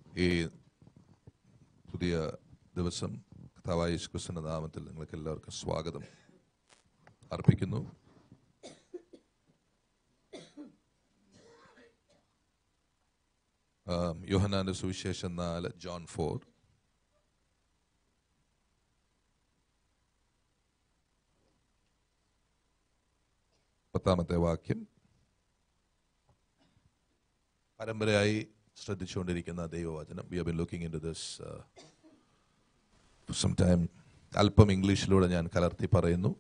ഈ പുതിയ ദിവസം കഥാവായ യേശുക്രിസ്തുവിന്റെ നാമത്തിൽ നിങ്ങൾക്ക് എല്ലാവർക്കും സ്വാഗതം അർപ്പിക്കുന്നു ആം, യോഹന്നാന്റെ സുവിശേഷം നാല് ജോൺ ഫോർ പത്താമത്തെ വാക്യം പരമ്പരയായി ശ്രദ്ധിച്ചുകൊണ്ടിരിക്കുന്ന ദൈവവചനം we have been looking into this some time അല്പം ഇംഗ്ലീഷിലൂടെ ഞാൻ കലർത്തി പറയുന്നു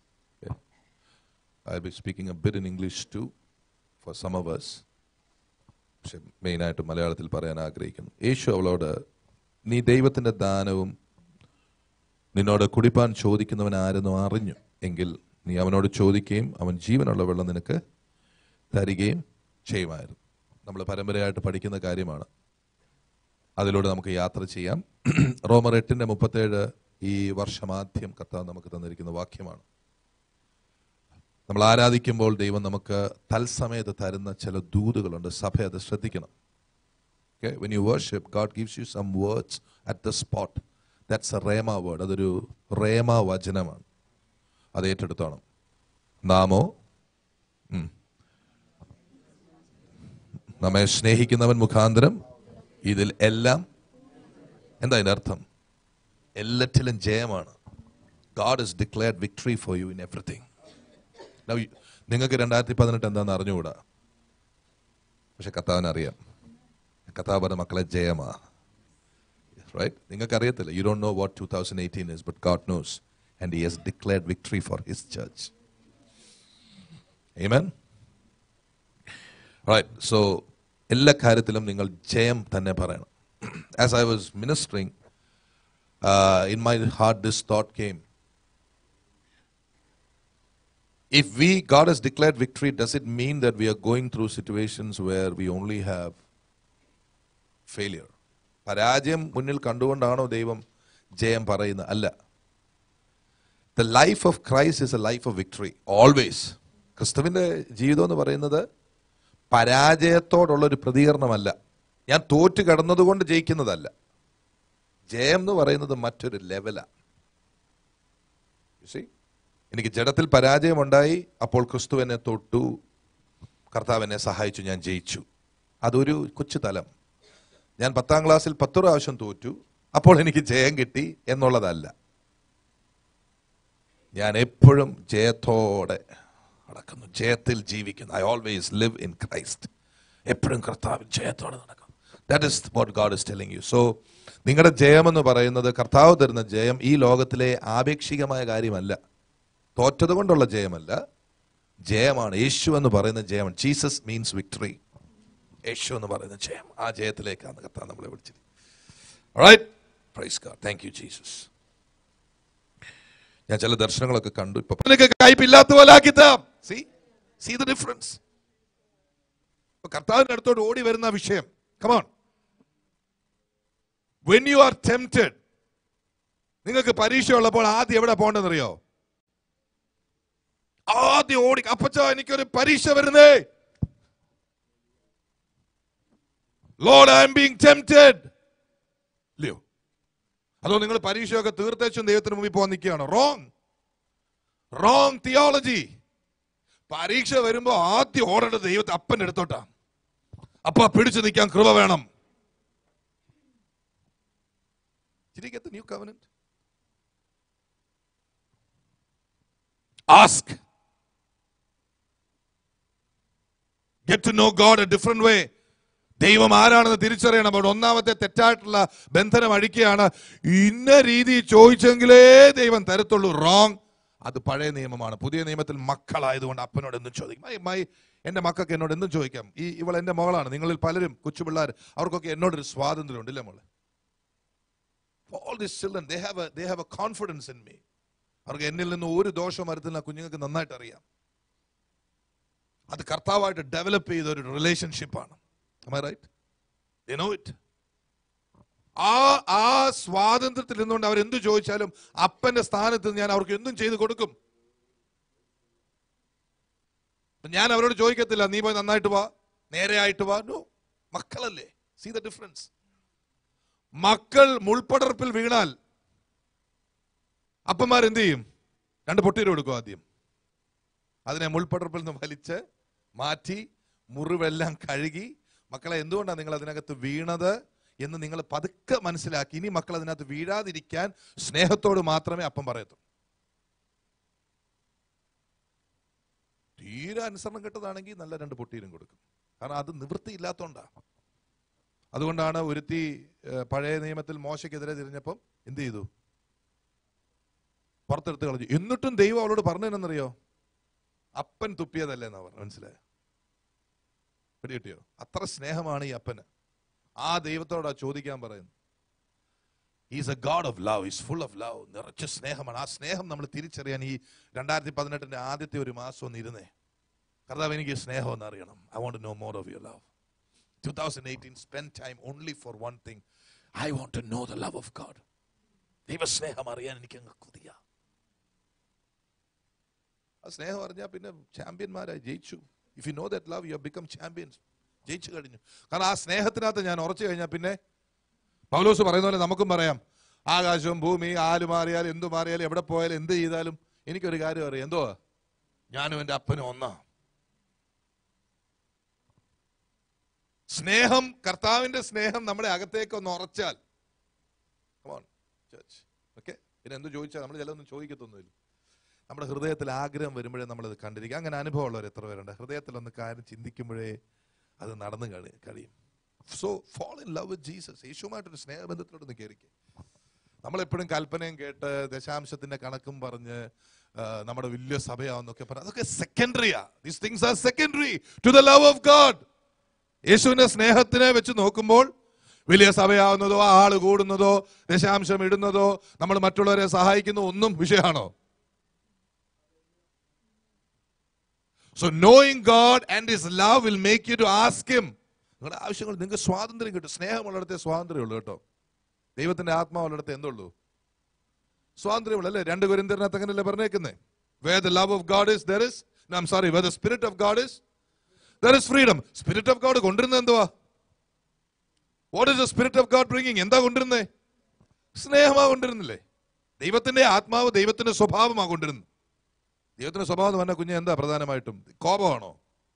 I be speaking a bit in English to for some of us പക്ഷെ മെയിനായിട്ട് മലയാളത്തിൽ പറയാൻ ആഗ്രഹിക്കുന്നു യേശു അവളോട് നീ ദൈവത്തിന്റെ ദാനവും നിന്നോട് കുടിപ്പാൻ ചോദിക്കുന്നവൻ ആരെന്നോ അറിഞ്ഞു എങ്കിൽ നീ അവനോട് ചോദിക്കുകയും അവൻ ജീവനുള്ള വെള്ളം നിനക്ക് തരികയും ചെയ്യുമായിരുന്നു നമ്മൾ പരമ്പരയായിട്ട് പഠിക്കുന്ന കാര്യമാണ് അതിലൂടെ നമുക്ക് യാത്ര ചെയ്യാം റോമർ എട്ടിന്റെ മുപ്പത്തേഴ് ഈ വർഷമാദ്യം കർത്താവ് നമുക്ക് തന്നിരിക്കുന്ന വാക്യമാണ് നമ്മൾ ആരാധിക്കുമ്പോൾ ദൈവം നമുക്ക് തത്സമയത്ത് തരുന്ന ചില ദൂതുകളുണ്ട് സഭ അത് ശ്രദ്ധിക്കണം Okay? When you worship, God gives you some words at the spot. That's a rema word. അതൊരു റേമ വചനമാണ് അത് ഏറ്റെടുത്തോണം നാമോ ഉം. നമ്മെ സ്നേഹിക്കുന്നവൻ മുഖാന്തരം ഇതിൽ എല്ലാം എന്താ അതിന്റെ അർത്ഥം എല്ലാറ്റിലും ജയമാണ് God is declared victory for you in everything നിങ്ങൾക്ക് രണ്ടായിരത്തി പതിനെട്ട് എന്താണെന്ന് അറിഞ്ഞുകൂടാ പക്ഷെ കർത്താവിന് അറിയാം കർത്താവ് പറഞ്ഞ മക്കളെ ജയമാ റൈറ്റ് നിങ്ങൾക്ക് അറിയത്തില്ല you don't know what two thousand eighteen is but God knows and he has declared victory for his church Amen? Right. So, എല്ലാ കാര്യത്തിലും നിങ്ങൾ ജയം തന്നെ പറയണം as I was ministering in my heart this thought came if we god has declared victory does it mean that we are going through situations where we only have failure പരാജയം മുന്നിൽ കണ്ടുകൊണ്ടാണോ ദൈവം ജയം പറയുന്നത് അല്ല the life of Christ is a life of victory always ക്രിസ്തുവിന്റെ ജീവിതം എന്ന് പറയുന്നത് പരാജയത്തോടുള്ള ഒരു പ്രതികരണമല്ല ഞാൻ തോറ്റു കിടന്നതുകൊണ്ട് ജയിക്കുന്നതല്ല ജയം എന്ന് പറയുന്നത് മറ്റൊരു ലെവലാണ് You see? എനിക്ക് ജഡത്തിൽ പരാജയമുണ്ടായി അപ്പോൾ ക്രിസ്തു എന്നെ തൊട്ടു കർത്താവ് എന്നെ സഹായിച്ചു ഞാൻ ജയിച്ചു അതൊരു കൊച്ചു തലം ഞാൻ പത്താം ക്ലാസ്സിൽ പത്ത് പ്രാവശ്യം തോറ്റു അപ്പോൾ എനിക്ക് ജയം കിട്ടി എന്നുള്ളതല്ല ഞാൻ എപ്പോഴും ജയത്തോടെ നടക്കുന്നു ജയത്തിൽ ജീവിക്കുന്നു I always live in Christ എപ്പോഴും കർത്താവിൽ ജയത്തോടെ നടക്കും that is what God is telling you so നിങ്ങളുടെ ജയം എന്ന് പറയുന്നത് കർത്താവ് തരുന്ന ജയം ഈ ലോകത്തിലെ ആപേക്ഷികമായ കാര്യമല്ല തോറ്റത് കൊണ്ടുള്ള ജയമല്ല ജയമാണ് യേശു എന്ന് പറയുന്ന ജയമാണ് ജീസസ് മീൻസ് വിക്ടറി യേശു എന്ന് പറയുന്ന ജയം ആ ജയത്തിലേക്കാണ് കർത്താവ് നമ്മളെ വിളിച്ചത് right praise God thank you Jesus ഞാൻ ചില ദർശനങ്ങളൊക്കെ കണ്ടു ഇപ്പൊ നിനക്ക് കയ്പില്ലാത്ത പോലെ ആക്കി തരാം സി സീ ദ ഡിഫറൻസ് കർത്താവിന്റെ അടുത്തോട്ട് ഓടി വരുന്ന വിഷയം come on when you are tempted നിങ്ങൾക്ക് പരീക്ഷ ഉള്ളപ്പോൾ ആദ്യം എവിടെ പോകണ്ടെന്നറിയോ ആദ്യം ഓടി അപ്പച്ച എനിക്കൊരു പരീക്ഷ വരുന്നേ Lord I'm being tempted ഇല്ലയോ അതോ നിങ്ങൾ പരീക്ഷയൊക്കെ തീർത്തേച്ചും ദൈവത്തിന് മുമ്പിൽ പോകാൻ നിൽക്കുകയാണ് റോങ് റോങ് തിയോളജി പരീക്ഷ വരുമ്പോ ആദ്യം ഓടേണ്ടത് ദൈവത്തെ അപ്പന്റെ അടുത്തോട്ടാ അപ്പ പിടിച്ചു നിൽക്കാൻ കൃപ വേണം Did you get the new covenant? Ask. Get to know God a different way. ദൈവം ആരാണെന്ന് തിരിച്ചറിയണം അപ്പോൾ ഒന്നാമത്തെ തെറ്റായിട്ടുള്ള ബന്ധനം അഴിക്കുകയാണ് ഇന്ന രീതി ചോദിച്ചെങ്കിലേ ദൈവം തരത്തുള്ളൂ റോങ് അത് പഴയ നിയമമാണ് പുതിയ നിയമത്തിൽ മക്കളായതുകൊണ്ട് അപ്പനോട് എന്തും ചോദിക്കും മൈ മൈ എൻ്റെ മക്കൾക്ക് എന്നോട് എന്തും ചോദിക്കാം ഈ ഇവൾ എൻ്റെ മകളാണ് നിങ്ങളിൽ പലരും കൊച്ചു പിള്ളേർ അവർക്കൊക്കെ എന്നോടൊരു സ്വാതന്ത്ര്യം ഉണ്ട് ഇല്ലേ മോളെ all these children they have a they have a confidence in me അവർക്ക് എന്നിൽ നിന്ന് ഒരു ദോഷം വരുത്തില്ല കുഞ്ഞുങ്ങൾക്ക് നന്നായിട്ട് അറിയാം അത് കർത്താവായിട്ട് ഡെവലപ്പ് ചെയ്ത ഒരു റിലേഷൻഷിപ്പാണ് റൈറ്റ് they know it ആ ആ സ്വാതന്ത്ര്യത്തിൽ നിന്നുകൊണ്ട് അവർ എന്ത് ചോദിച്ചാലും അപ്പന്റെ സ്ഥാനത്ത് ഞാൻ അവർക്ക് എന്തും ചെയ്ത് കൊടുക്കും അപ്പൊ ഞാൻ അവരോട് ചോദിക്കത്തില്ല നീ പോയി നന്നായിട്ട് വാ നേരെ ആയിട്ട് വാ നോ മക്കളല്ലേ സീ ദ ഡിഫറൻസ് മക്കൾ മുൾപ്പടർപ്പിൽ വീണാൽ അപ്പന്മാർ എന്ത് ചെയ്യും രണ്ട് പൊട്ടീര് കൊടുക്കും ആദ്യം അതിനെ മുൾപ്പടർപ്പിൽ നിന്ന് വലിച്ച് മാറ്റി മുറിവെല്ലാം കഴുകി മക്കളെ എന്തുകൊണ്ടാണ് നിങ്ങൾ അതിനകത്ത് വീണത് എന്ന് നിങ്ങൾ പതുക്കെ മനസ്സിലാക്കി ഇനി മക്കൾ അതിനകത്ത് വീഴാതിരിക്കാൻ സ്നേഹത്തോട് മാത്രമേ അപ്പം പറയത്തുള്ളൂ തീരെ അനുസരണം കെട്ടതാണെങ്കിൽ നല്ല രണ്ട് പൊട്ടീരും കൊടുക്കും കാരണം അത് നിവൃത്തിയില്ലാത്തോണ്ടാ അതുകൊണ്ടാണ് ഒരുത്തി ഏഹ്, പഴയ നിയമത്തിൽ മോശയ്ക്കെതിരെ തിരിഞ്ഞപ്പം എന്ത് ചെയ്തു പുറത്തെടുത്ത് കളഞ്ഞു എന്നിട്ടും ദൈവം അവളോട് പറഞ്ഞതെന്നറിയോ അപ്പൻ തുപ്പിയതല്ലേ എന്നാ പറഞ്ഞു മനസ്സിലായോ പിടികിട്ടിയോ അത്ര സ്നേഹമാണ് ഈ അപ്പന് ആ ദൈവത്തോടാ ചോദിക്കാൻ പറയുന്നത് is a God of love is full of love നിറച്ച സ്നേഹമാണ് ആ സ്നേഹം നമ്മൾ തിരിച്ചറിയാൻ ഈ രണ്ടായിരത്തി പതിനെട്ടിന്റെ ആദ്യത്തെ ഒരു മാസം ഒന്ന് ഇരുന്നേ കർത്താവ് എനിക്ക് ഈ സ്നേഹം ഒന്ന് അറിയണം I want know more of your love two thousand eighteen spend time only for one thing I want to know the love of God ദൈവസ്നേഹം അറിയാൻ എനിക്ക് അങ്ങ് കൊതിയ ആ സ്നേഹം അറിഞ്ഞാൽ പിന്നെ ചാമ്പ്യന്മാരായി ജയിച്ചു if you know that love you become champions ജയിച്ചു കഴിഞ്ഞു കാരണം ആ സ്നേഹത്തിനകത്ത് ഞാൻ ഉറച്ചു കഴിഞ്ഞാൽ പിന്നെ പൗലോസ് പറയുന്ന പോലെ നമുക്കും പറയാം ആകാശവും ഭൂമി ആല് മാറിയാലും എന്തു മാറിയാലും എവിടെ പോയാലും എന്ത് ചെയ്താലും എനിക്കൊരു കാര്യം അറിയാം എന്തോ ഞാനും എൻ്റെ അപ്പനും ഒന്നാ സ്നേഹം കർത്താവിന്റെ സ്നേഹം നമ്മുടെ അകത്തേക്ക് ഒന്ന് ഉറച്ചാൽ ഓക്കെ പിന്നെ എന്ത് ചോദിച്ചാൽ നമ്മൾ ചിലതൊന്നും ചോദിക്കത്തൊന്നുമില്ല നമ്മുടെ ഹൃദയത്തിൽ ആഗ്രഹം വരുമ്പോഴേ നമ്മളത് കണ്ടിരിക്കും അങ്ങനെ അനുഭവമുള്ളവർ എത്ര പേരുണ്ട് ഹൃദയത്തിൽ ഒന്ന് കാര്യം ചിന്തിക്കുമ്പോഴേ അത് നടന്നു കഴി- കഴിയും so fall in love with Jesus യേശുമായിട്ടൊരു സ്നേഹബന്ധത്തിലോട്ട് കയറിക്കും നമ്മളെപ്പോഴും കൽപ്പനയും കേട്ട് ദശാംശത്തിന്റെ കണക്കും പറഞ്ഞ് ആ, നമ്മുടെ വലിയ സഭയാവെന്നൊക്കെ പറഞ്ഞ് അതൊക്കെ സെക്കൻഡറിയാ these things are secondary to the love of God യേശുവിന്റെ സ്നേഹത്തിനെ വെച്ച് നോക്കുമ്പോൾ വലിയ സഭയാവുന്നതോ ആള് കൂടുന്നതോ ദശാംശം ഇടുന്നതോ നമ്മൾ മറ്റുള്ളവരെ സഹായിക്കുന്ന ഒന്നും വിഷയമാണോ so knowing God and his love will make you to ask him നിങ്ങളുടെ ആവശ്യങ്ങൾ നിങ്ങൾക്ക് സ്വാതന്ത്ര്യം കിട്ടും സ്നേഹമുള്ളിടത്തെ സ്വാതന്ത്ര്യമുള്ളൂ കേട്ടോ ദൈവത്തിന്റെ ആത്മാവുള്ളിടത്ത് എന്തുള്ളൂ സ്വാതന്ത്ര്യമുള്ള അല്ലേ രണ്ട് കുരിന്തരനകത്ത് അങ്ങനെയല്ലേ പറഞ്ഞേക്കുന്നേ where the love of God is there is I'm sorry where the spirit of God is there is freedom spirit of God കൊണ്ടിരുന്നത് എന്തുവാ what is the spirit of God bringing എന്താ കൊണ്ടിരുന്നേ സ്നേഹമാ കൊണ്ടിരുന്നില്ലേ ദൈവത്തിന്റെ ആത്മാവ് ദൈവത്തിന്റെ സ്വഭാവമാ കൊണ്ടിരുന്നത് ദൈവത്തിന്റെ സ്വഭാവം എന്ന് പറഞ്ഞ കുഞ്ഞ് എന്താ പ്രധാനമായിട്ടും കോപമാണോ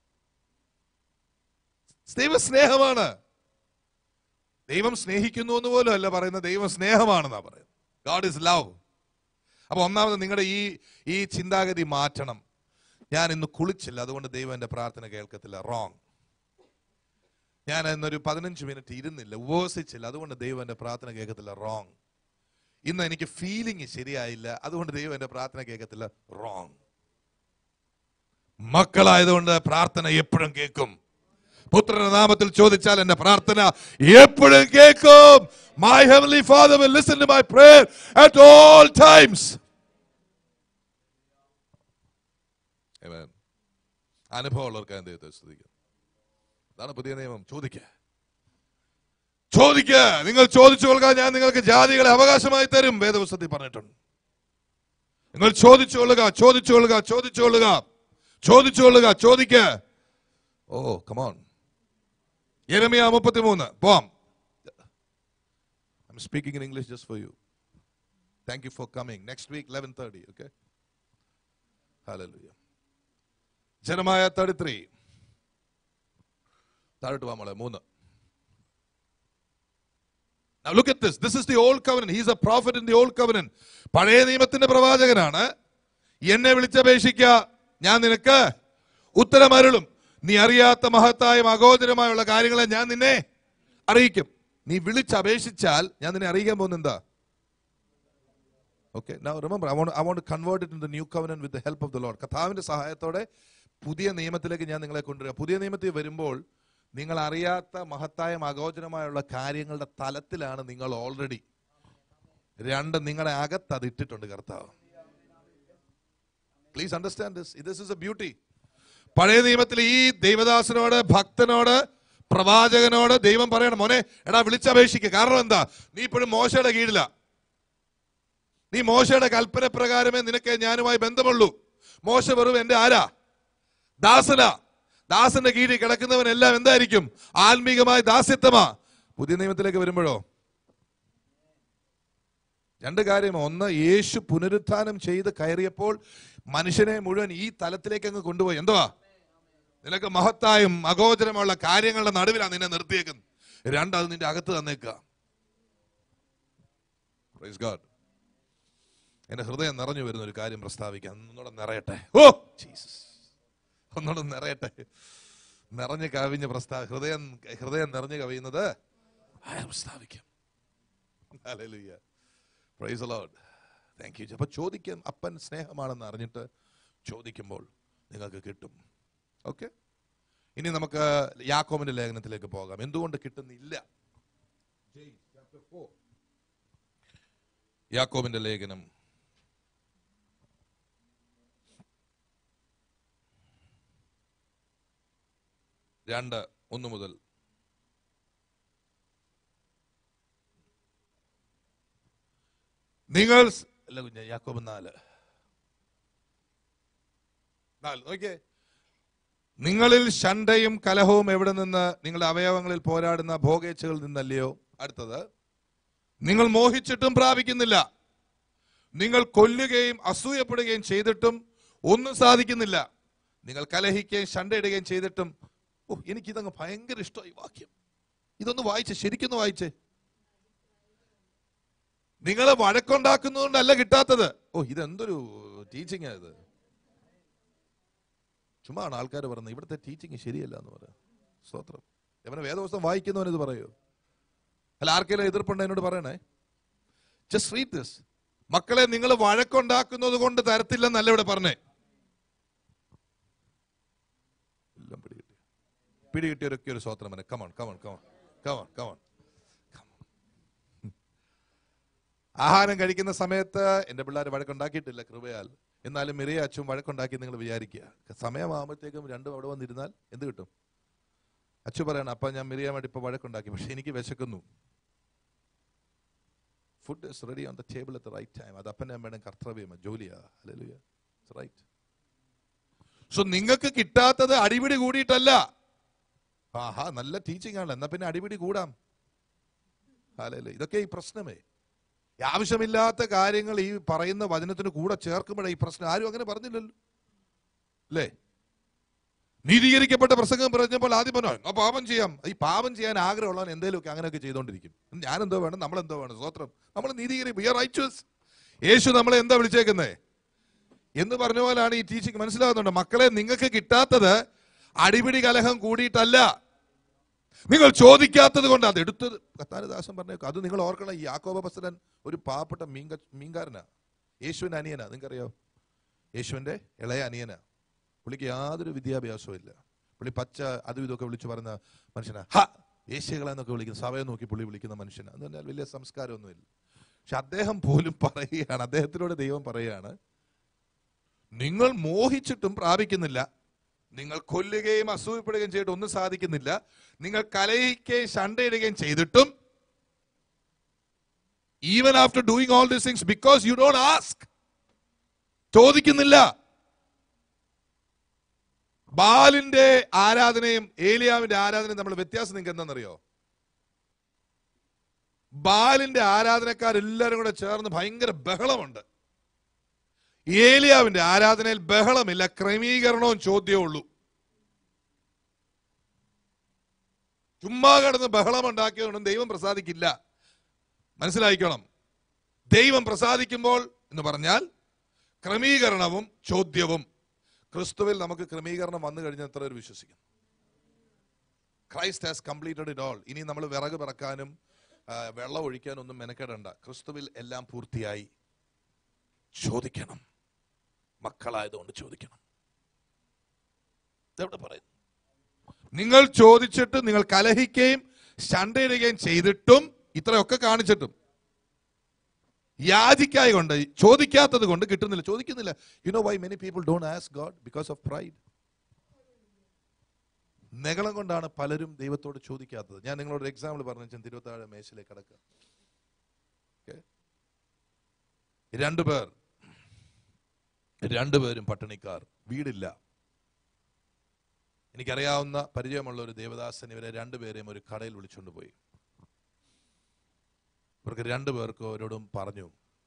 ദൈവ സ്നേഹമാണ് ദൈവം സ്നേഹിക്കുന്നു എന്ന് പോലും അല്ല പറയുന്നത് ദൈവം സ്നേഹമാണെന്നാ പറയുന്നത് ഗാഡ് ഇസ് ലവ് അപ്പൊ ഒന്നാമത് നിങ്ങളുടെ ഈ ഈ ചിന്താഗതി മാറ്റണം ഞാൻ ഇന്ന് കുളിച്ചില്ല അതുകൊണ്ട് ദൈവം എന്റെ പ്രാർത്ഥന കേൾക്കത്തില്ല റോങ് ഞാൻ ഇന്നൊരു പതിനഞ്ച് മിനിറ്റ് ഇരുന്നില്ല ഉപവസിച്ചില്ല അതുകൊണ്ട് ദൈവം എന്റെ പ്രാർത്ഥന കേൾക്കത്തില്ല റോങ് ഇന്ന് എനിക്ക് ഫീലിംഗ് ശരിയായില്ല അതുകൊണ്ട് ദൈവം എന്റെ പ്രാർത്ഥന കേൾക്കത്തില്ല റോങ് മക്കളായതുകൊണ്ട് പ്രാർത്ഥന എപ്പോഴും കേൾക്കും പുത്രന്റെ നാമത്തിൽ ചോദിച്ചാൽ എന്റെ പ്രാർത്ഥന എപ്പോഴും കേൾക്കും my heavenly father will listen to my prayer at all times അനുഭവമുള്ളവർക്ക് ഞാൻ ദൈവത്തെ സ്തുതിക്കും അതാണ് പുതിയ നിയമം ചോദിക്കുക ചോദിക്കുക നിങ്ങൾ ചോദിച്ചു കൊള്ളുക ഞാൻ നിങ്ങൾക്ക് ജാതികളെ അവകാശമായി തരും വേദപുസ്തകത്തിൽ പറഞ്ഞിട്ടുണ്ട് നിങ്ങൾ ചോദിച്ചു കൊള്ളുക ചോദിച്ചു കൊള്ളുക ചോദിച്ചു കൊള്ളുക ചോദിച്ചു കൊള്ളുക ചോദിക്ക ഓ കമോൺ യെരമിയ മുപ്പത്തിമൂന്ന് പോവാം I'm speaking in English just for you thank you for coming next week eleven thirty okay hallelujah ജനമായ തേർട്ടി ത്രീ താഴോട്ട് വാ മോളെ മൂന്ന് Now look at this. This is the old covenant. He's a prophet in the old covenant. പഴയ നിയമത്തിന്റെ പ്രവാചകനാണ് എന്നെ വിളിച്ചപേക്ഷിക്ക ഞാൻ നിനക്ക് ഉത്തരമരുളും നീ അറിയാത്ത മഹത്തായും അഗോചരമായുള്ള കാര്യങ്ങളെ ഞാൻ നിന്നെ അറിയിക്കും നീ വിളിച്ചപേക്ഷിച്ചാൽ ഞാൻ നിന്നെ അറിയിക്കാൻ പോകുന്ന എന്താ okay now remember I want I want to convert it into the new covenant with the help of the Lord കർത്താവിന്റെ സഹായത്തോടെ പുതിയ നിയമത്തിലേക്ക് ഞാൻ നിങ്ങളെ കൊണ്ടുവരിക പുതിയ നിയമത്തിൽ വരുമ്പോൾ നിങ്ങൾ അറിയാത്ത മഹത്തായും അഗോചരമായുള്ള കാര്യങ്ങളുടെ തലത്തിലാണ് നിങ്ങൾ ഓൾറെഡി രണ്ട് നിങ്ങളുടെ അകത്ത് അത് ഇട്ടിട്ടുണ്ട് കർത്താവ് please understand this this is a beauty പഴയ നിയമത്തിൽ ഈ ദൈവദാസനോട് ഭക്തനോട് പ്രവാചകനോട് ദൈവം പറയണം മോനെ എടാ വിളിച്ചപേക്ഷിക്കുക കാരണം എന്താ നീ ഇപ്പോഴും മോശയുടെ കീഴില നീ മോശയുടെ കൽപ്പന പ്രകാരമേ നിനക്ക് ഞാനുമായി ബന്ധമുള്ളൂ മോശ വെറും എന്റെ ആരാ ദാസന ദാസന്റെ കീഴിൽ കിടക്കുന്നവനെല്ലാം എന്തായിരിക്കും ആത്മീകമായ ദാസ്യത്വമാ പുതിയ നിയമത്തിലേക്ക് വരുമ്പോഴോ രണ്ട് കാര്യം ഒന്ന് യേശു പുനരുത്ഥാനം ചെയ്ത് കയറിയപ്പോൾ മനുഷ്യനെ മുഴുവൻ ഈ തലത്തിലേക്ക് അങ്ങ് കൊണ്ടുപോയി എന്തുവാ നിനക്ക് മഹത്തായും അഗോചരമുള്ള കാര്യങ്ങളുടെ നടുവിലാണ് നിന്നെ നിർത്തിയേക്കുന്നത് രണ്ട് അത് നിന്റെ അകത്ത് തന്നേക്കുക പ്രൈസ് ഗാഡ് എന്റെ ഹൃദയം നിറഞ്ഞു വരുന്ന ഒരു കാര്യം പ്രസ്താവിക്കാം ഒന്നുകൂടെ നിറയട്ടെ ഓ ജീസസ് ഒന്നുകൂടെ നിറയട്ടെ നിറഞ്ഞ് കവിഞ്ഞ് പ്രസ്താവ ഹൃദയം ഹൃദയം നിറഞ്ഞു കവിയുന്നത് ആയ പ്രസ്താവിക്കും hallelujah praise Lord thank you അപ്പൊ ചോദിക്കാൻ അപ്പൻ സ്നേഹമാണെന്ന് അറിഞ്ഞിട്ട് ചോദിക്കുമ്പോൾ നിങ്ങൾക്ക് കിട്ടും ഓക്കെ ഇനി നമുക്ക് യാക്കോമിന്റെ ലേഖനത്തിലേക്ക് പോകാം എന്തുകൊണ്ട് കിട്ടുന്നില്ല James chapter four. യാക്കോബിന്റെ ലേഖനം രണ്ട് ഒന്ന് മുതൽ നിങ്ങൾ സ്- അല്ല കുഞ്ഞ യാക്കോബ് നാല് നാല് നോക്കിയേ നിങ്ങളിൽ ശണ്ടയും കലഹവും എവിടെ നിന്ന് നിങ്ങളുടെ അവയവങ്ങളിൽ പോരാടുന്ന ഭോഗേച്ഛകളിൽ നിന്നല്ലയോ അടുത്തത് നിങ്ങൾ മോഹിച്ചിട്ടും പ്രാപിക്കുന്നില്ല നിങ്ങൾ കൊല്ലുകയും അസൂയപ്പെടുകയും ചെയ്തിട്ടും ഒന്നും സാധിക്കുന്നില്ല നിങ്ങൾ കലഹിക്കുകയും ശണ്ടയിടുകയും ചെയ്തിട്ടും ഓ എനിക്കിതങ്ങ് ഭയങ്കര ഇഷ്ടമായി വാക്യം ഇതൊന്ന് വായിച്ചേ ശരിക്കൊന്ന് വായിച്ചേ നിങ്ങളെ വഴക്കുണ്ടാക്കുന്നതുകൊണ്ടല്ല കിട്ടാത്തത് ഓ ഇതെന്തൊരു ടീച്ചിങ് ഇത് ചുമ്മാ ആണ് ആൾക്കാർ പറയുന്നത് ഇവിടുത്തെ ടീച്ചിങ് ശരിയല്ല എന്ന് പറയാം സ്തോത്രം എവനെ വേദവസ്തം വായിക്കുന്നവൻ ഇത് പറയൂ അല്ല ആർക്കെങ്കിലും എതിർപ്പുണ്ട് എന്നോട് പറയണേ ജസ്റ്റ് റീഡ് ദിസ് മക്കളെ നിങ്ങൾ വഴക്കുണ്ടാക്കുന്നത് കൊണ്ട് തരത്തില്ലെന്നല്ല ഇവിടെ പറഞ്ഞേ എല്ലാം പിടികിട്ടി പിടികിട്ടിയവരൊക്കെ ഒരു സ്വോത്രം തന്നെ come on come on come on come on come on ആഹാരം കഴിക്കുന്ന സമയത്ത് എൻ്റെ പിള്ളേർ വഴക്കുണ്ടാക്കിയിട്ടില്ല കൃപയാൽ എന്നാലും മിറിയ അച്ഛൻ വഴക്കുണ്ടാക്കി നിങ്ങൾ വിചാരിക്കുക സമയമാകുമ്പോഴത്തേക്കും രണ്ടും അവിടെ വന്നിരുന്നാൽ എന്ത് കിട്ടും അച്ചു പറയണം അപ്പ ഞാൻ മിറിയാൻ വേണ്ടി ഇപ്പൊ വഴക്കുണ്ടാക്കി പക്ഷെ എനിക്ക് വിശക്കുന്നു food is ready on the table at the right time അത് അപ്പൻ്റെ അമ്മയുടെ കർത്തവ്യമാണ് ജോലിയാ അല്ലെ റൈറ്റ് സോ നിങ്ങൾക്ക് കിട്ടാത്തത് അടിപിടി കൂടിയിട്ടല്ല ആഹാ നല്ല ടീച്ചിങ് ആണ് എന്നാ പിന്നെ അടിപിടി കൂടാം അല്ലേ ഇതൊക്കെ ഈ പ്രശ്നമേ ഈ ആവശ്യമില്ലാത്ത കാര്യങ്ങൾ ഈ പറയുന്ന വചനത്തിന് കൂടെ ചേർക്കുമ്പോഴേ ഈ പ്രശ്നം ആരും അങ്ങനെ പറഞ്ഞില്ലല്ലോ അല്ലേ നീതീകരിക്കപ്പെട്ട പ്രസംഗം പറഞ്ഞപ്പോൾ ആദ്യം പറഞ്ഞു "എന്നാ പാപം ചെയ്യാം ഈ പാപം ചെയ്യാൻ ആഗ്രഹമുള്ളവൻ എന്തെങ്കിലുമൊക്കെ അങ്ങനെയൊക്കെ ചെയ്തുകൊണ്ടിരിക്കും ഞാൻ എന്തോ വേണം നമ്മൾ എന്തോ വേണം സ്വത്രം നമ്മൾ നീതീകരിക്കും റൈറ്റ്വസ് യേശു നമ്മളെ എന്താ വിളിച്ചേക്കുന്നേ എന്ന് പറഞ്ഞ പോലാണ് ഈ ടീച്ചിങ് മനസ്സിലാകുന്നുണ്ട് മക്കളെ നിങ്ങൾക്ക് കിട്ടാത്തത് അടിപിടി കലഹം കൂടിയിട്ടല്ല നിങ്ങൾ ചോദിക്കാത്തത് കൊണ്ട് അത് എടുത്തത് കത്താനദാസൻ പറഞ്ഞേക്കും അത് നിങ്ങൾ ഓർക്കണം ഈ യാക്കോബ പസ്തരൻ ഒരു പാവപ്പെട്ട മീൻക മീൻകാരനാ യേശുവിന്റെ അനിയനാ നിങ്ങൾക്കറിയാം യേശുവിന്റെ ഇളയ അനിയനാ പുള്ളിക്ക് യാതൊരു വിദ്യാഭ്യാസവും ഇല്ല പുള്ളി പച്ച അതും ഇതൊക്കെ വിളിച്ചു പറയുന്ന മനുഷ്യനാ ഹ യേശുകളെന്നൊക്കെ വിളിക്കുന്ന സഭയെ നോക്കി പുള്ളി വിളിക്കുന്ന മനുഷ്യനാ എന്ന് പറഞ്ഞാൽ വലിയ സംസ്കാരമൊന്നുമില്ല പക്ഷെ അദ്ദേഹം പോലും പറയുകയാണ് അദ്ദേഹത്തിനോട് ദൈവം പറയുകയാണ് നിങ്ങൾ മോഹിച്ചിട്ടും പ്രാപിക്കുന്നില്ല നിങ്ങൾ കൊല്ലുകയും അസൂയപ്പെടുകയും ചെയ്തിട്ട് ഒന്നും സാധിക്കുന്നില്ല നിങ്ങൾ കലഹിക്കുകയും ശണ്ടയിടുകയും ചെയ്തിട്ടും even after doing all these things because you don't ask ചോദിക്കുന്നില്ല ബാലിന്റെ ആരാധനയും ഏലിയാവിന്റെ ആരാധനയും നമ്മൾ വ്യത്യാസം നിങ്ങൾക്ക് എന്താണെന്നറിയോ ബാലിന്റെ ആരാധനക്കാരെല്ലാരും കൂടെ ചേർന്ന് ഭയങ്കര ബഹളമുണ്ട് ഏലിയാവിന്റെ ആരാധനയിൽ ബഹളമില്ല ക്രമീകരണവും ചോദ്യവും ഉള്ളൂ ചുമ്മാ കിടന്ന് ബഹളം ഉണ്ടാക്കിയതുകൊണ്ടും ദൈവം പ്രസാദിക്കില്ല മനസ്സിലായിക്കണം ദൈവം പ്രസാദിക്കുമ്പോൾ എന്ന് പറഞ്ഞാൽ ക്രമീകരണവും ചോദ്യവും ക്രിസ്തുവിൽ നമുക്ക് ക്രമീകരണം വന്നു കഴിഞ്ഞാൽ എത്ര പേര് വിശ്വസിക്കും Christ has completed it all ഇനി നമ്മൾ വിറക് പിറക്കാനും ആ, വെള്ളം ഒഴിക്കാനും ഒന്നും മെനക്കെടണ്ട ക്രിസ്തുവിൽ എല്ലാം പൂർത്തിയായി ചോദിക്കണം മക്കളായതുകൊണ്ട് ചോദിക്കണം ഇതെവിടെ പറയുന്നു നിങ്ങൾ ചോദിച്ചിട്ട് നിങ്ങൾ കലഹിക്കുകയും ശണ്ടയിടുകയും ചെയ്തിട്ടും ഇത്രയൊക്കെ കാണിച്ചിട്ടും യാചിക്കായി കൊണ്ട് ചോദിക്കാത്തത് കൊണ്ട് കിട്ടുന്നില്ല ചോദിക്കുന്നില്ല you know why many people don't ask God because of pride നെകളം കൊണ്ടാണ് പലരും ദൈവത്തോട് ചോദിക്കാത്തത് ഞാൻ നിങ്ങളോട് ഒരു എക്സാമ്പിൾ പറഞ്ഞു തിരുവത്താഴ മേശയിലേക്ക് കിടക്കുക Okay? രണ്ടുപേർ രണ്ടുപേരും പട്ടിണിക്കാർ വീടില്ല എനിക്കറിയാവുന്ന പരിചയമുള്ള ഒരു ദേവദാസൻ ഇവരെ രണ്ടുപേരെയും ഒരു കടയിൽ വിളിച്ചുകൊണ്ട് പോയി ഇവർക്ക് രണ്ടുപേർക്ക് അവരോടും പറഞ്ഞു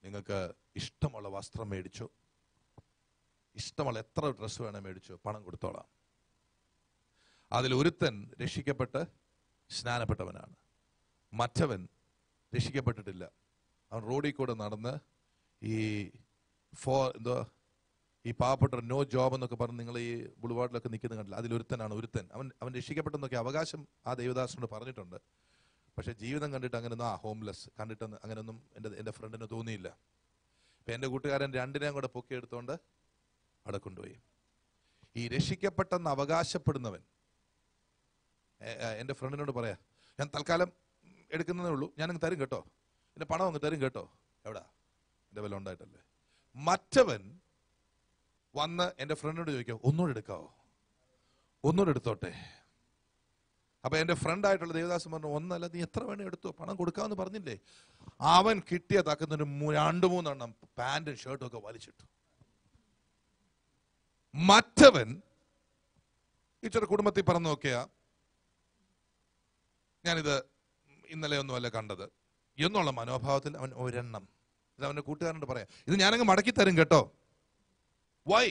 നിങ്ങൾക്ക് ഇഷ്ടമുള്ള വസ്ത്രം മേടിച്ചോ ഇഷ്ടമുള്ള എത്ര ഡ്രസ്സ് വേണേ മേടിച്ചോ പണം കൊടുത്തോളാം അതിൽ ഒരുത്തൻ രക്ഷിക്കപ്പെട്ട് സ്നാനപ്പെട്ടവനാണ് മറ്റവൻ രക്ഷിക്കപ്പെട്ടിട്ടില്ല അവൻ റോഡിൽ കൂടെ നടന്ന് ഈ ഫോ എന്തോ ഈ പാവപ്പെട്ട നോ ജോബ് എന്നൊക്കെ പറഞ്ഞ് നിങ്ങൾ ഈ ബുളുവാർഡിലൊക്കെ നിൽക്കുന്ന കണ്ടില്ല അതിലൊരുത്തനാണ് ഒരുത്തൻ അവൻ അവൻ രക്ഷിക്കപ്പെട്ടെന്നൊക്കെ അവകാശം ആ ദേവദാസനോട് പറഞ്ഞിട്ടുണ്ട് പക്ഷെ ജീവിതം കണ്ടിട്ട് അങ്ങനെയൊന്നും ആ ഹോംലെസ് കണ്ടിട്ടൊന്നും അങ്ങനെയൊന്നും എൻ്റെ എൻ്റെ ഫ്രണ്ടിന് തോന്നിയില്ല ഇപ്പം എൻ്റെ കൂട്ടുകാരൻ രണ്ടിനെയും കൂടെ പൊക്കിയെടുത്തോണ്ട് അവിടെ കൊണ്ടുപോയി ഈ രക്ഷിക്കപ്പെട്ടെന്ന് അവകാശപ്പെടുന്നവൻ എ- എ- എൻ്റെ ഫ്രണ്ടിനോട് പറയാ ഞാൻ തൽക്കാലം എടുക്കുന്നതേ ഉള്ളൂ ഞാൻ അങ്ങ് തരും കേട്ടോ എൻ്റെ പണം അങ്ങ് തരും കേട്ടോ എവിടാ എൻ്റെ വില ഉണ്ടായിട്ടല്ലേ മറ്റവൻ വന്ന് എൻ്റെ ഫ്രണ്ടിനോട് ചോദിക്കാം ഒന്നുകൂടെ എടുക്കാവോ ഒന്നുകൂടെ എടുത്തോട്ടെ അപ്പൊ എന്റെ ഫ്രണ്ട് ആയിട്ടുള്ള ദേവദാസൻ പറഞ്ഞു ഒന്നല്ല നീ എത്ര വേണേ എടുത്തോ പണം കൊടുക്കാമെന്ന് പറഞ്ഞില്ലേ അവൻ കിട്ടിയ തക്കുന്നൊരു മൂ- രണ്ട് മൂന്നെണ്ണം പാന്റും ഷർട്ടും ഒക്കെ വലിച്ചിട്ടു മറ്റവൻ ഇച്ചിരി കുടുംബത്തിൽ പറഞ്ഞു നോക്കിയാ ഞാനിത് ഇന്നലെ ഒന്നുമല്ല കണ്ടത് എന്നുള്ള മനോഭാവത്തിൽ അവൻ ഒരെണ്ണം ഇത് അവന്റെ കൂട്ടുകാരനോട് പറയാം ഇത് ഞാനങ്ങ് മടക്കി തരും കേട്ടോ why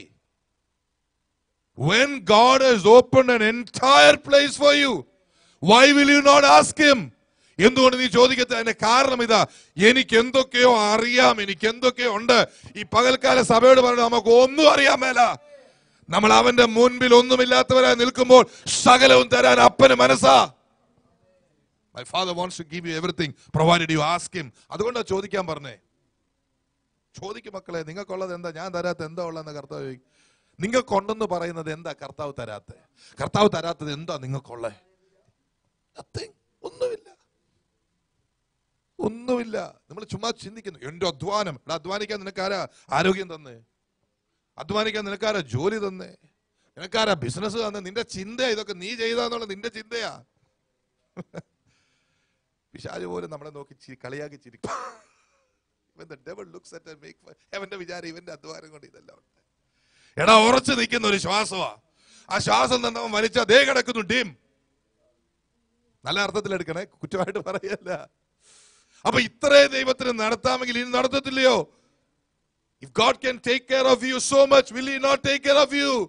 When God has opened an entire place for you, why will you not ask Him? എന്തുകൊണ്ട് നീ ചോദിക്കത്തെ അതിന്റെ കാരണം ഇതാ എനിക്ക് എന്തൊക്കെയോ അറിയാം എനിക്ക് എന്തൊക്കെയോ ഉണ്ട് ഈ പകൽക്കാല സഭയോട് പറഞ്ഞു നമുക്ക് ഒന്നും അറിയാൻ മേല നമ്മൾ അവന്റെ മുൻപിൽ ഒന്നുമില്ലാത്തവരായി നിൽക്കുമ്പോൾ സകലവും തരാൻ അപ്പന് മനസ്സാ my father wants to give you everything provided you ask him അതുകൊണ്ടാ ചോദിക്കാൻ പറഞ്ഞേ ചോദിക്കും മക്കളെ നിങ്ങൾക്കുള്ളത് എന്താ ഞാൻ തരാത്ത എന്താ ഉള്ളതെന്ന് കർത്താവ് ചോദിക്കും നിങ്ങൾക്കുണ്ടെന്ന് പറയുന്നത് എന്താ കർത്താവ് തരാത്ത കർത്താവ് തരാത്തത് എന്താ നിങ്ങൾക്കുള്ളേ Nothing. ഒന്നുമില്ല ഒന്നുമില്ല നമ്മൾ ചുമ്മാ ചിന്തിക്കുന്നു എന്റെ അധ്വാനം എടാ അധ്വാനിക്കാൻ നിനക്കാരാ ആരോഗ്യം തന്നേ അധ്വാനിക്കാൻ നിനക്കാരാ ജോലി തന്നേ നിനക്കാരാ ബിസിനസ് തന്നെ നിന്റെ ചിന്തയാ ഇതൊക്കെ നീ ചെയ്താന്നുള്ള നിന്റെ ചിന്തയാ പിശാജ് പോലും നമ്മളെ നോക്കി ചി- കളിയാക്കി ചിരിക്കും When the devil looks at and make fun, അവന്റെ വിചാരം ഇവന്റെ അധ്വാനം കൊണ്ട് ഇതെല്ലാം ഉണ്ട് എടാ ഉറച്ചു നിൽക്കുന്ന ഒരു ശ്വാസമാ ആ ശ്വാസം തന്നവൻ വലിച്ച ദേ കിടക്കുന്നു ടീം നല്ല അർത്ഥത്തിൽ എടുക്കണേ കുറ്റമായിട്ട് പറയല്ല അപ്പൊ ഇത്രേ ദൈവത്തിന് നടത്താമെങ്കിൽ ഇനി നടത്തത്തില്ലയോ if God can take care of you so much will he not take care of you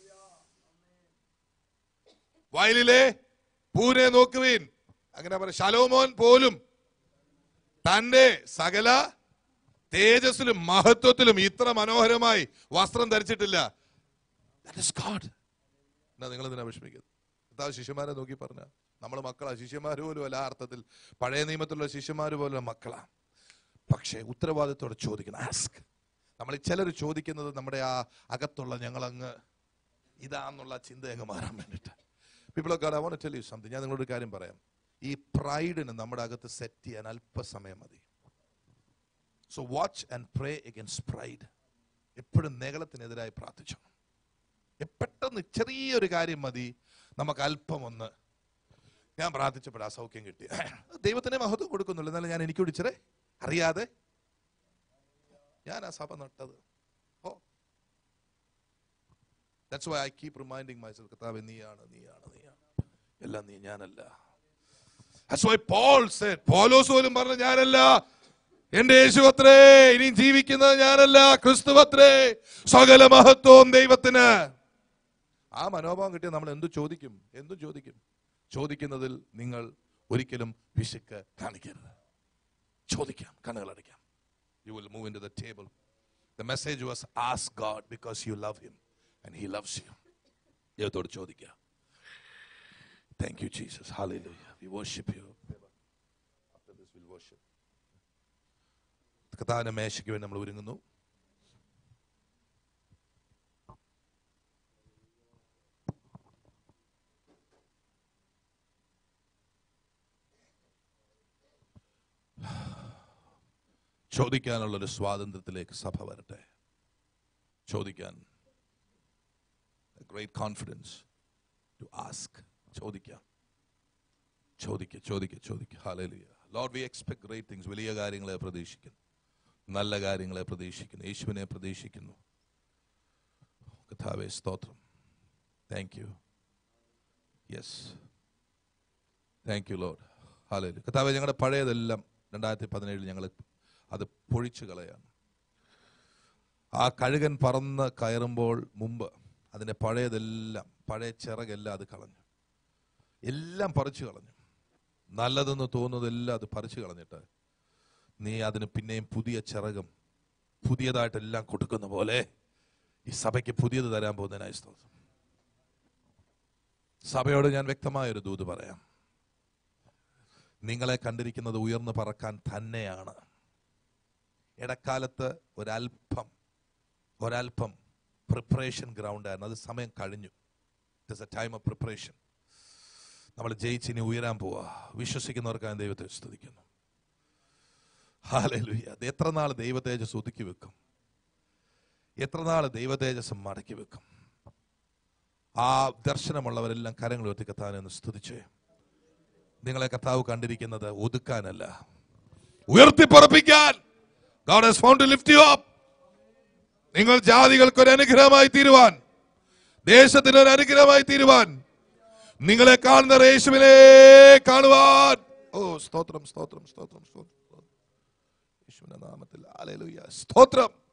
വയലിലെ പൂനെ നോക്കുവീൻ അങ്ങനെ പറയാം ശലോമോൻ പോലും തന്റെ സകല തേജസ്സിലും മഹത്വത്തിലും ഇത്ര മനോഹരമായി വസ്ത്രം ധരിച്ചിട്ടില്ല That is God. എന്നാ നിങ്ങൾ ഇതിനെ വിഷമിക്കുന്നത് കർത്താവ് ശിഷ്യന്മാരെ നോക്കി പറഞ്ഞ നമ്മൾ മക്കളാ ശിഷ്യന്മാർ പോലും അല്ല ആ അർത്ഥത്തിൽ പഴയ നിയമത്തിലുള്ള ശിഷ്യന്മാർ പോലും മക്കളാ പക്ഷേ ഉത്തരവാദിത്തോടെ ചോദിക്കണം ആസ്ക് നമ്മൾ ചിലർ ചോദിക്കുന്നത് നമ്മുടെ ആ അകത്തുള്ള ഞങ്ങളങ്ങ് ഇതാന്നുള്ള ചിന്ത അങ്ങ് മാറാൻ വേണ്ടിയിട്ട് people of God I want tell you something ഞാൻ നിങ്ങളോട് ഒരു കാര്യം പറയാം ഈ പ്രൈഡിന് നമ്മുടെ അകത്ത് സെറ്റ് ചെയ്യാൻ അല്പസമയം മതി so watch and pray against pride എപ്പോഴും നെകളത്തിനെതിരായി പ്രാർത്ഥിച്ചു പെട്ടെന്ന് ചെറിയൊരു കാര്യം മതി നമുക്ക് അല്പം ഒന്ന് ഞാൻ പ്രാർത്ഥിച്ചപ്പോൾ ആ സൗഖ്യം കിട്ടി ദൈവത്തിനെ മഹത്വം കൊടുക്കുന്നുള്ളൂ എന്നാലും ഞാൻ എനിക്ക് വിളിച്ചേ അറിയാതെ ഞാൻ ആ സഭ നട്ടത് oh that's why I keep reminding myself കർത്താവ് നീയാണ് നീയാണ് നീയാണ് എല്ലാം നീ ഞാനല്ല That's why Paul said, പൗലോസ് പോലും പറഞ്ഞു ഞാനല്ല എന്റെ യേശു അത്രേ ഇനിയും ജീവിക്കുന്നത് ഞാനല്ല ക്രിസ്തു അത്രേ സകല മഹത്വവും ദൈവത്തിന് ആ മനോഭാവം കിട്ടിയാൽ നമ്മൾ എന്തു ചോദിക്കും എന്തു ചോദിക്കും ചോദിക്കുന്നതിൽ നിങ്ങൾ ഒരിക്കലും പിശുക്ക് കാണിക്കരുത് ചോദിക്കാം കണ്ണുകൾ അടയ്ക്കാം you will move into the table the message was ask God because you love him and he loves you ദൈവത്തോട് ചോദിക്കുക thank you Jesus hallelujah we worship you after this will worship കഥാന മേശയ്ക്ക് വേണ്ടി നമ്മൾ ഒരുങ്ങുന്നു ചോദിക്കാനുള്ള ഒരു സ്വാതന്ത്ര്യത്തിലേക്ക് സഭ വരട്ടെ ചോദിക്കാൻ ഗ്രേറ്റ് കോൺഫിഡൻസ് ടു ആസ്ക് ചോദിക്കാം ചോദിക്കുക ചോദിക്കുക ചോദിക്കുക hallelujah Lord we expect great things വലിയ കാര്യങ്ങളെ പ്രതീക്ഷിക്കുന്നു നല്ല കാര്യങ്ങളെ പ്രതീക്ഷിക്കുന്നു യേശുവിനെ പ്രതീക്ഷിക്കുന്നു കഥാവേ സ്തോത്രം thank you yes thank you Lord ഹാലലി കഥാവേ ഞങ്ങളുടെ പഴയതെല്ലാം രണ്ടായിരത്തി പതിനേഴിൽ ഞങ്ങൾ അത് പൊഴിച്ചു കളയാണ് ആ കഴുകൻ പറന്ന് കയറുമ്പോൾ മുമ്പ് അതിന്റെ പഴയതെല്ലാം പഴയ ചിറകെല്ലാം അത് കളഞ്ഞു എല്ലാം പറിച്ചു കളഞ്ഞു നല്ലതെന്ന് തോന്നുന്നതെല്ലാം അത് പറിച്ചു കളഞ്ഞിട്ട് നീ അതിന് പിന്നെയും പുതിയ ചിറകും പുതിയതായിട്ടെല്ലാം കൊടുക്കുന്ന പോലെ ഈ സഭയ്ക്ക് പുതിയത് തരാൻ പോകുന്നതിനായി സ്തോത്രം സഭയോട് ഞാൻ വ്യക്തമായൊരു ദൂത് പറയാം നിങ്ങളെ കണ്ടിരിക്കുന്നത് ഉയർന്നു പറക്കാൻ തന്നെയാണ് ഇടക്കാലത്ത് ഒരല്പം ഒരല്പം പ്രിപ്പറേഷൻ ഗ്രൗണ്ട് ആയിരുന്നു അത് സമയം കഴിഞ്ഞു it is a time of preparation നമ്മൾ ജയിച്ച് ഇനി ഉയരാൻ പോവാ വിശ്വസിക്കുന്നവർക്കാണ് ദൈവത്തെ സ്തുതിക്കുന്നു ഹാലലുയ്യ അത് എത്ര നാൾ ദൈവതേജസ് ഒതുക്കി വെക്കും എത്ര നാൾ ദൈവതേജസ് മടക്കി വെക്കും ആ ദർശനമുള്ളവരെല്ലാം കരങ്ങൾ ഉയർത്തി കത്താനെന്ന് സ്തുതിച്ചേ നിങ്ങളെ കർത്താവ് കണ്ടിരിക്കുന്നത് ഒതുക്കാനല്ല ഉയർത്തിപ്പറപ്പിക്കാൻ God has found to lift you up. നിങ്ങൾ ജാതികൾക്ക് ഒരു അനുഗ്രഹമായി തീരുവാൻ ദേശത്തിന് ഒരു അനുഗ്രഹമായി തീരുവാൻ നിങ്ങളെ കാണുന്ന യേശുവിനെ കാണുവാൻ ഓ സ്തോത്രം സ്തോത്രം സ്തോത്രം സ്തോത്രം യേശുവിന്റെ നാമത്തിൽ ഹല്ലേലൂയ സ്തോത്രം